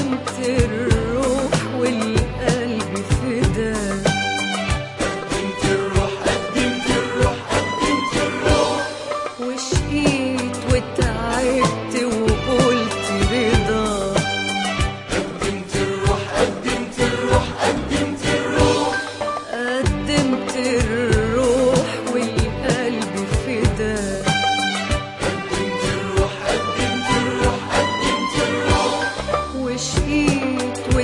قدمت الروح والقلب فداك قدمت الروح قدمت الروح قدمت الروح وشقيت وتعبت وقلت رضا قدمت الروح قدمت الروح قدمت الروح قدمت الروح والقلب فداك قدمت الروح قدمت الروح قدمت الروح وشقيت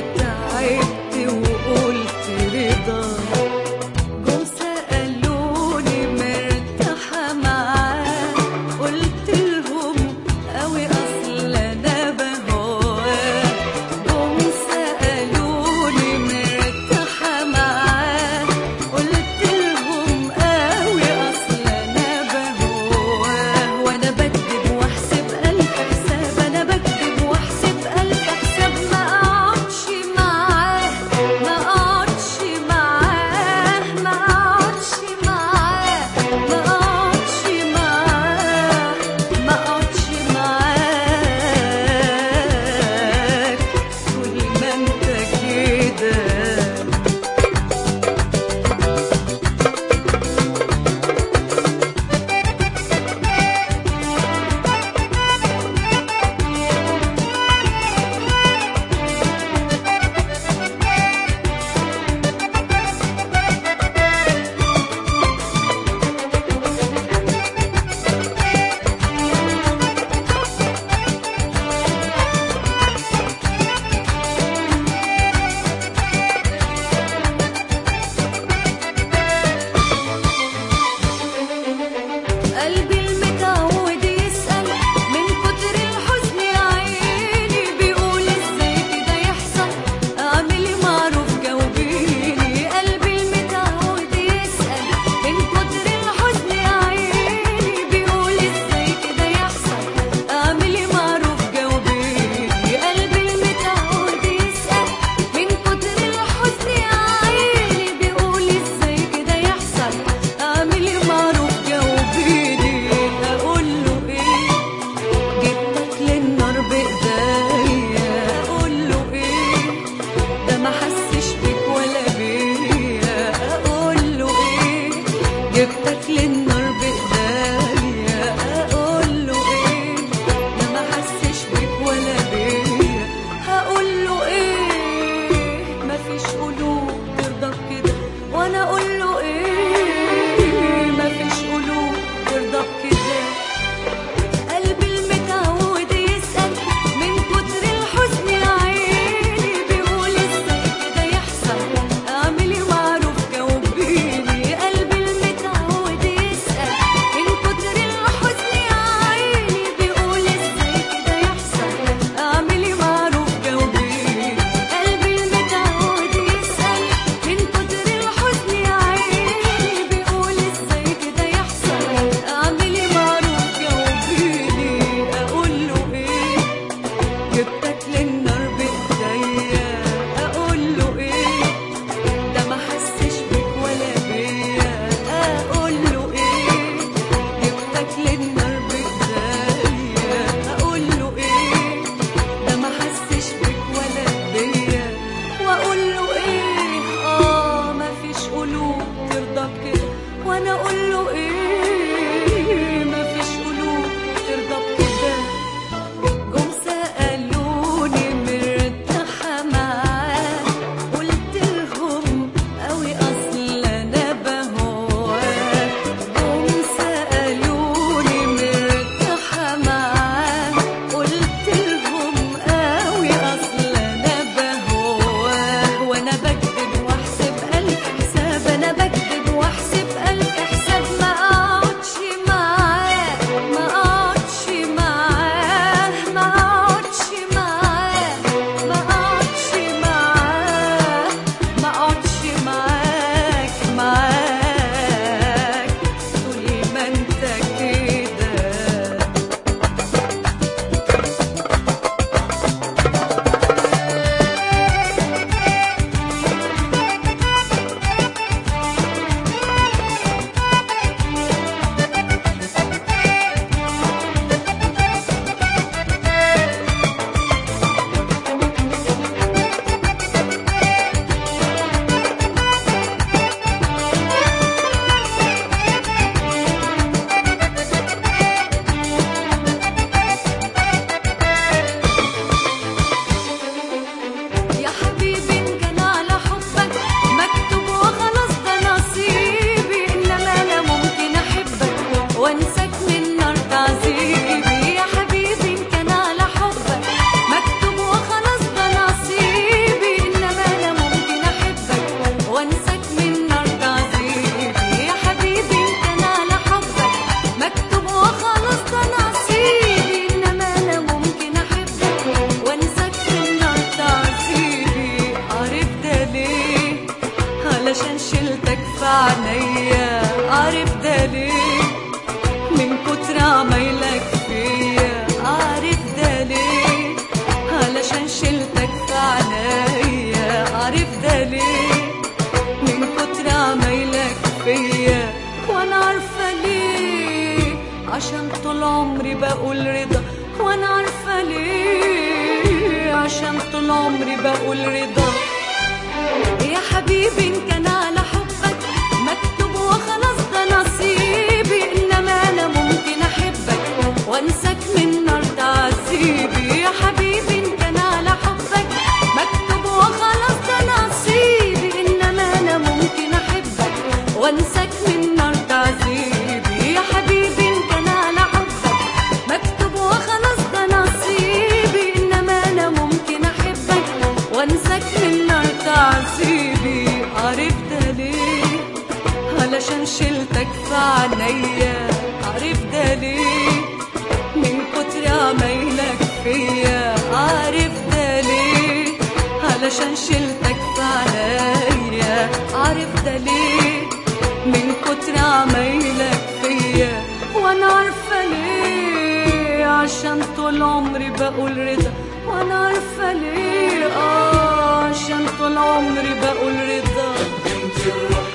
طول عمري بقول رضا وانا عارفة ليه عشان طول عمري بقول رضا يا حبيبي ان كان على حبك مكتوب وخلاص ده نصيبي انما انا ممكن احبك وانساك من نار تعذيبي يا حبيبي ان كان على حبك مكتوب وخلاص ده نصيبي انما انا ممكن احبك وانساك من نار تعذيبي يا حبيبي ان كان على حبك مكتوب وخلاص ده نصيبي انما انا ممكن احبك وانساك من نار تعذيبي عارف ده ليه علشان شلتك في عينيا عارف ده ليه من كتر عمايلك فيا عارف ده ليه علشان شلتك في عينيا عارف ده ليه من كتر عمايلك فيا وانا عارفه ليه عشان طول عمري بقول رضا وانا عارفه ليه اه عشان طول عمري بقول رضا قدمت الروح